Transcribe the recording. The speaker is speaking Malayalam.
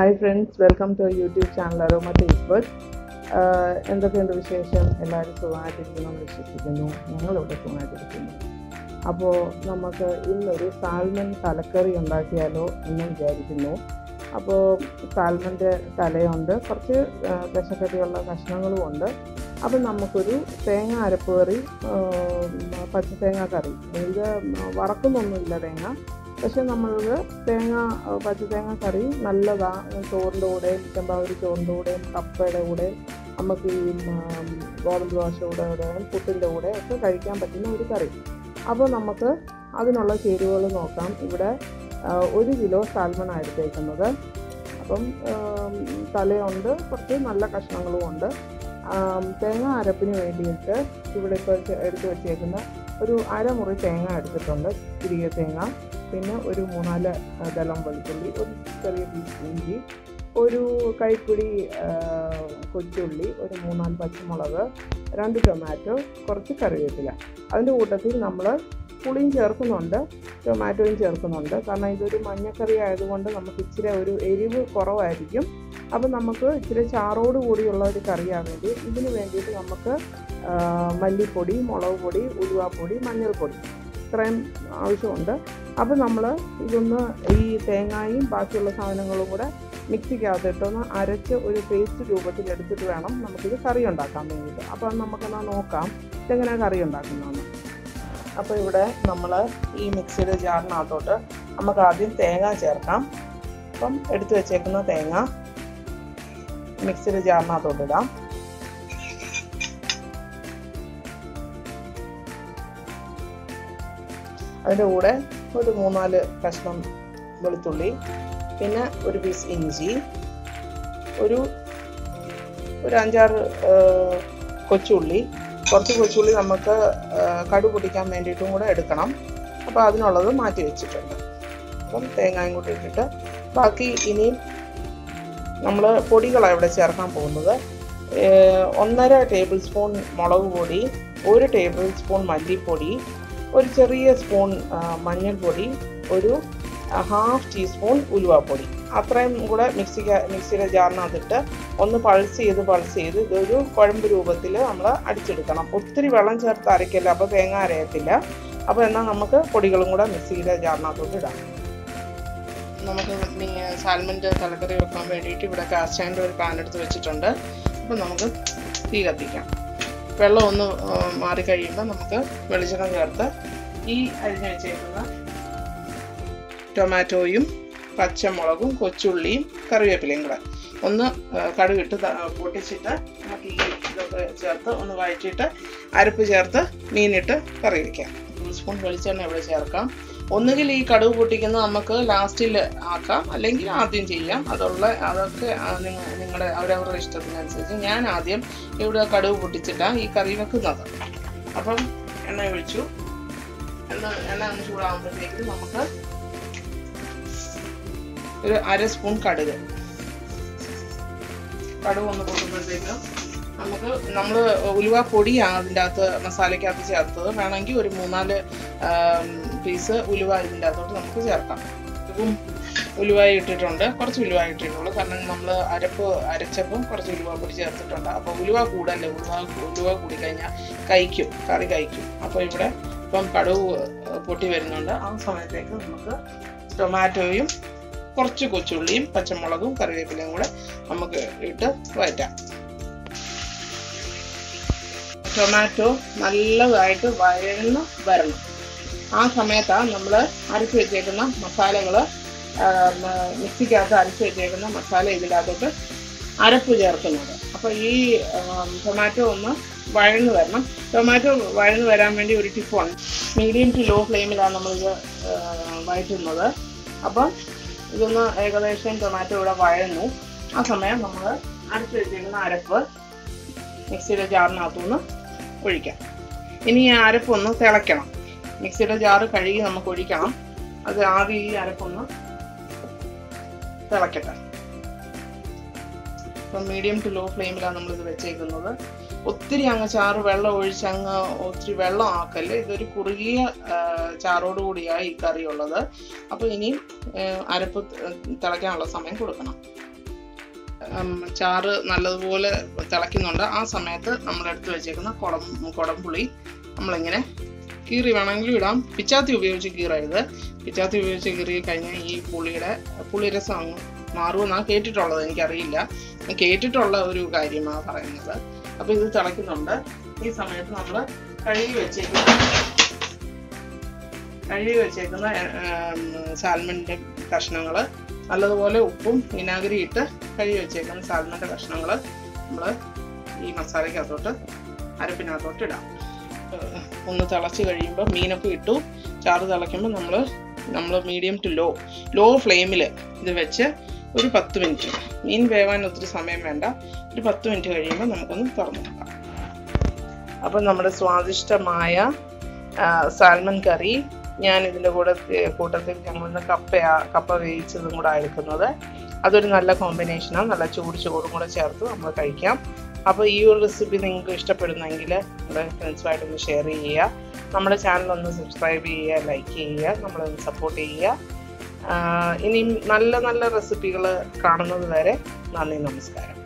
hi friends welcome to YouTube channel Aroma Taste Bud എന്തൊക്കെയുണ്ട് വിശേഷം എല്ലാവരും സുഖമായിട്ടിരിക്കുന്നു എന്ന് വിശ്വസിക്കുന്നു ഞങ്ങളിവിടെ സുഖമായിട്ടിരിക്കുന്നു അപ്പോൾ നമുക്ക് ഇന്നൊരു സാൽമൺ തലക്കറി ഉണ്ടാക്കിയാലോ എന്ന് വിചാരിക്കുന്നു അപ്പോൾ സാൽമൻ്റെ തലയുണ്ട് കുറച്ച് ആ, ദശക്കട്ടിയുള്ള കഷ്ണങ്ങളും ഉണ്ട് അപ്പം നമുക്കൊരു തേങ്ങ അരപ്പ് കറി ആ, പച്ച തേങ്ങ കറി ഇത് വറക്കുന്നൊന്നുമില്ല തേങ്ങ പക്ഷെ നമ്മൾക്ക് തേങ്ങ ആ, പച്ച തേങ്ങ കറി നല്ലതാണ് ചോറിൻ്റെ കൂടെയും ചെമ്പാവരി ചോറിൻ്റെ കൂടെയും കപ്പയുടെ കൂടെ നമുക്ക് ഈ ഉം, ഗോതമ്പ് ദോശയുടെ കൂടെയും പുട്ടിൻ്റെ കൂടെ ഒക്കെ കഴിക്കാൻ പറ്റുന്ന ഒരു കറി അപ്പോൾ നമുക്ക് അതിനുള്ള ചേരുവകൾ നോക്കാം ഇവിടെ ആ, ഒരു കിലോ സാൽമൺ എടുത്തേക്കുന്നത് അപ്പം ആം, തലയുണ്ട് കുറച്ച് നല്ല കഷ്ണങ്ങളും ഉണ്ട് ആം, തേങ്ങ അരപ്പിന് വേണ്ടിയിട്ട് ഇവിടെ ഇപ്പോൾ എടുത്ത് വെച്ചേക്കുന്ന ഒരു അരമുറി തേങ്ങ എടുത്തിട്ടുണ്ട് തിരികെ തേങ്ങ പിന്നെ ഒരു മൂന്നാല് ആ, ദളം വെളുത്തുള്ളി ഒരു ചെറിയ പീസ് ഇഞ്ചി ഒരു കൈപ്പിടി ആ, കൊച്ചുള്ളി ഒരു മൂന്നാല് പച്ചമുളക് രണ്ട് ടൊമാറ്റോ കുറച്ച് കറിവേപ്പില അതിൻ്റെ കൂട്ടത്തിൽ നമ്മൾ പുളിയും ചേർക്കുന്നുണ്ട് ടൊമാറ്റോയും ചേർക്കുന്നുണ്ട് കാരണം ഇതൊരു മഞ്ഞക്കറി ആയതുകൊണ്ട് നമുക്ക് ഇച്ചിരി ഒരു എരിവ് കുറവായിരിക്കും അപ്പം നമുക്ക് ഇച്ചിരി ചാറോട് കൂടിയുള്ള ഒരു കറിയാൻ വേണ്ടി ഇതിന് വേണ്ടിയിട്ട് നമുക്ക് ആ, മല്ലിപ്പൊടി മുളക് പൊടി ഉലുവാപ്പൊടി മഞ്ഞൾപ്പൊടി ഇത്രയും ആവശ്യമുണ്ട് അപ്പം നമ്മൾ ഇതൊന്ന് ഈ തേങ്ങയും ബാക്കിയുള്ള സാധനങ്ങളും കൂടെ മിക്സിക്കകത്തിട്ടൊന്ന് അരച്ച് ഒരു പേസ്റ്റ് രൂപത്തിൽ എടുത്തിട്ട് വേണം നമുക്കിത് കറി ഉണ്ടാക്കാൻ വേണ്ടിയിട്ട് അപ്പം നമുക്കെന്നാൽ നോക്കാം ഇതെങ്ങനെ കറി ഉണ്ടാക്കുന്നതെന്ന് അപ്പോൾ ഇവിടെ നമ്മൾ ഈ മിക്സിയുടെ ജാറിനകത്തോട്ട് നമുക്ക് ആദ്യം തേങ്ങ ചേർക്കാം അപ്പം എടുത്തു വെച്ചേക്കുന്ന തേങ്ങ മിക്സിയുടെ ജാറിനകത്തോട്ട് ഇടാം അതിൻ്റെ കൂടെ ഒരു മൂന്നാല് കഷ്ണം വെളുത്തുള്ളി പിന്നെ ഒരു പീസ് ഇഞ്ചി ഒരു ഒരു അഞ്ചാറ് ആ, കൊച്ചുള്ളി കുറച്ച് കൊച്ചുള്ളി നമുക്ക് ആ, കടു പൊട്ടിക്കാൻ വേണ്ടിയിട്ടും കൂടെ എടുക്കണം അപ്പോൾ അതിനുള്ളത് മാറ്റി വെച്ചിട്ടുണ്ട് അപ്പം തേങ്ങയും കൂടി ഇട്ടിട്ട് ബാക്കി ഇനിയും നമ്മൾ പൊടികളാണ് ഇവിടെ ചേർക്കാൻ പോകുന്നത് ഏഹ് ഒന്നര ടേബിൾ സ്പൂൺ മുളക് പൊടി ഒരു ടേബിൾ സ്പൂൺ മല്ലിപ്പൊടി ഒരു ചെറിയ സ്പൂൺ ആ, മഞ്ഞൾപ്പൊടി ഒരു ഹാഫ് ടീസ്പൂൺ ഉലുവാപ്പൊടി അത്രയും കൂടെ മിക്സി മിക്സിയുടെ ജാറിനകത്തിട്ട് ഒന്ന് പൾസ് ചെയ്ത് പൾസ് ചെയ്ത് ഇതൊരു കുഴമ്പ് രൂപത്തിൽ നമ്മൾ അടിച്ചെടുക്കണം ഒത്തിരി വെള്ളം ചേർത്ത് അരയ്ക്കില്ല അപ്പോൾ തേങ്ങ അരയത്തില്ല അപ്പോൾ എന്നാൽ നമുക്ക് പൊടികളും കൂടെ മിക്സിയുടെ ജാറിനകത്തോട്ട് ഇടാം നമുക്ക് സാൽമൻ്റെ തലക്കറി വെക്കാൻ വേണ്ടിയിട്ട് ഇവിടെ കാസ്റ്റാൻഡ് ഒരു പാൻ എടുത്ത് വെച്ചിട്ടുണ്ട് അപ്പോൾ നമുക്ക് തീ കത്തിക്കാം വെള്ളം ഒന്ന് ആ, മാറി കഴിയുമ്പോൾ നമുക്ക് വെളിച്ചെണ്ണ ചേർത്ത് ഈ അരിഞ്ഞ് വെച്ചേക്കുന്ന ടൊമാറ്റോയും പച്ചമുളകും കൊച്ചുള്ളിയും കറിവേപ്പിലയും കൂടെ ഒന്ന് ആ, കടുകിട്ട് ത- പൊട്ടിച്ചിട്ട് നമുക്ക് ഈ ഇതൊക്കെ ചേർത്ത് ഒന്ന് വഴറ്റിയിട്ട് അരപ്പ് ചേർത്ത് മീനിട്ട് കറി വയ്ക്കാം ഒരു സ്പൂൺ വെളിച്ചെണ്ണ ഇവിടെ ചേർക്കാം ഒന്നുകിൽ ഈ കടുക് പൊട്ടിക്കുന്നത് നമുക്ക് ലാസ്റ്റിൽ ആക്കാം അല്ലെങ്കിൽ ആദ്യം ചെയ്യാം അതുള്ള അതൊക്കെ നിങ്ങളുടെ അവരവരുടെ ഇഷ്ടത്തിനനുസരിച്ച് ഞാൻ ആദ്യം ഇവിടെ കടുക് പൊട്ടിച്ചിട്ടാണ് ഈ കറി വെക്കുന്നത് അപ്പം എണ്ണ ഒഴിച്ചു എണ്ണ എണ്ണ ഒന്ന് ചൂടാകുമ്പോഴത്തേക്ക് നമുക്ക് ഒരു അര സ്പൂൺ കടുക് കടുക് ഒന്ന് പൊട്ടുമ്പോഴത്തേക്ക് നമുക്ക് നമ്മൾ ഉലുവ പൊടിയാണ് അതിൻ്റെ അകത്ത് മസാലയ്ക്കകത്ത് ചേർത്തത് വേണമെങ്കിൽ ഒരു മൂന്നാല് പീസ് ഉലുവ ഇതിൻ്റെ അകത്തോട്ട് നമുക്ക് ചേർക്കാം ഇതും ഉലുവ ഇട്ടിട്ടുണ്ട് കുറച്ച് ഉലുവ ഇട്ടിട്ടുള്ളൂ കാരണം നമ്മൾ അരപ്പ് അരച്ചപ്പം കുറച്ച് ഉലുവ പൊടി ചേർത്തിട്ടുണ്ട് അപ്പോൾ ഉലുവ കൂടല്ലേ ഉലുവ ഉലുവ കൂടി കഴിഞ്ഞാൽ കഴിക്കും കറി കഴിക്കും അപ്പോൾ ഇവിടെ ഇപ്പം കടുവ് പൊട്ടി വരുന്നുണ്ട് ആ സമയത്തേക്ക് നമുക്ക് ടൊമാറ്റോയും കുറച്ച് കൊച്ചുള്ളിയും പച്ചമുളകും കറിവേപ്പിലയും കൂടെ നമുക്ക് ഇട്ട് വഴറ്റാം ടൊമാറ്റോ നല്ലതായിട്ട് വഴന്ന് വരണം ആ സമയത്താണ് നമ്മൾ അരച്ച് വെച്ചേക്കുന്ന മസാലകൾ മിക്സിക്കകത്ത് അരച്ച് വെച്ചേക്കുന്ന മസാല ഇതിനകത്തോട്ട് അരപ്പ് ചേർക്കുന്നത് അപ്പോൾ ഈ ആം, ടൊമാറ്റോ ഒന്ന് വഴന്ന് വരണം ടൊമാറ്റോ വഴന്ന് വരാൻ വേണ്ടി ഒരു ടിപ്പുണ്ട് മീഡിയം ടു ലോ ഫ്ലെയിമിലാണ് നമ്മളിത് ആ, വഴറ്റുന്നത് അപ്പം ഇതൊന്ന് ഏകദേശം ടൊമാറ്റോ ഇവിടെ വഴന്നു ആ സമയം നമ്മൾ അരച്ച് വെച്ചേക്കുന്ന അരപ്പ് മിക്സിയുടെ ജാറിനകത്തുനിന്ന് ഒഴിക്കാം ഇനി ഈ അരപ്പൊന്ന് തിളയ്ക്കണം മിക്സിയുടെ ജാറ് കഴുകി നമുക്ക് ഒഴിക്കണം അത് ആദ്യം ഈ അരപ്പൊന്ന് തിളയ്ക്കട്ടെ ഇപ്പം മീഡിയം ടു ലോ ഫ്ലെയിമിലാണ് നമ്മളിത് വെച്ചേക്കുന്നത് ഒത്തിരി അങ്ങ് ചാറ് വെള്ളം ഒഴിച്ച് അങ്ങ് ഒത്തിരി വെള്ളം ആക്കല്ലേ ഇതൊരു കുറുകിയ ആ, ചാറോട് കൂടിയാണ് ഈ കറി ഉള്ളത് അപ്പോൾ ഇനിയും ആ, അരപ്പ് ത- തിളയ്ക്കാനുള്ള സമയം കൊടുക്കണം ഉം, ചാറ് നല്ലതുപോലെ തിളയ്ക്കുന്നുണ്ട് ആ സമയത്ത് നമ്മൾ എടുത്തു വെച്ചേക്കുന്ന കുടം കുടംപുളി നമ്മളിങ്ങനെ കീറി വേണമെങ്കിലും ഇടാം പിച്ചാത്തി ഉപയോഗിച്ച് കീറരുത് പിച്ചാത്തി ഉപയോഗിച്ച് കീറി കഴിഞ്ഞാൽ ഈ പുളിയുടെ പുളിരസം അങ്ങ് മാറുമെന്നാണ് കേട്ടിട്ടുള്ളത് എനിക്കറിയില്ല ഞാൻ കേട്ടിട്ടുള്ള ഒരു കാര്യമാണ് പറയുന്നത് അപ്പോൾ ഇത് തിളയ്ക്കുന്നുണ്ട് ഈ സമയത്ത് നമ്മൾ കഴുകി വെച്ചേക്കുന്ന കഴുകി വെച്ചേക്കുന്ന സാൽമണിൻ്റെ കഷ്ണങ്ങൾ നല്ലതുപോലെ ഉപ്പും വിനാഗിരി ഇട്ട് കഴുകി വെച്ചേക്കുന്ന സാൽമണിൻ്റെ കഷ്ണങ്ങൾ നമ്മൾ ഈ മസാലയ്ക്കകത്തോട്ട് അരപ്പിനകത്തോട്ട് ഇടാം ഏഹ് ഒന്ന് തിളച്ച് കഴിയുമ്പോൾ മീനൊക്കെ ഇട്ടു ചാറ് തിളയ്ക്കുമ്പോൾ നമ്മൾ നമ്മൾ മീഡിയം ടു ലോ ലോ ഫ്ലെയിമിൽ ഇത് വെച്ച് ഒരു പത്ത് മിനിറ്റ് മീൻ വേവാൻ ഒത്തിരി സമയം വേണ്ട ഒരു പത്ത് മിനിറ്റ് കഴിയുമ്പോൾ നമുക്കൊന്ന് തുറന്നു നോക്കാം അപ്പം നമ്മുടെ സ്വാദിഷ്ടമായ ആ, സാൽമൺ കറി ഞാൻ ഇതിൻ്റെ കൂടെ ഏ, കൂട്ടത്തിൽ ഞങ്ങളിന്ന് കപ്പ കപ്പ വേവിച്ചതും കൂടെ എടുക്കുന്നത് അതൊരു നല്ല കോമ്പിനേഷനാണ് നല്ല ചൂട് ചോറും കൂടെ ചേർത്ത് നമ്മൾ കഴിക്കാം അപ്പോൾ ഈ ഒരു റെസിപ്പി നിങ്ങൾക്ക് ഇഷ്ടപ്പെടുന്നെങ്കിൽ നമ്മുടെ ഫ്രണ്ട്സുമായിട്ടൊന്ന് ഷെയർ ചെയ്യുക നമ്മുടെ ചാനൽ ഒന്ന് സബ്സ്ക്രൈബ് ചെയ്യുക ലൈക്ക് ചെയ്യുക നമ്മളൊന്ന് സപ്പോർട്ട് ചെയ്യുക ആ, ഇനിയും നല്ല നല്ല റെസിപ്പികൾ കാണുന്നത് വരെ നന്ദി നമസ്കാരം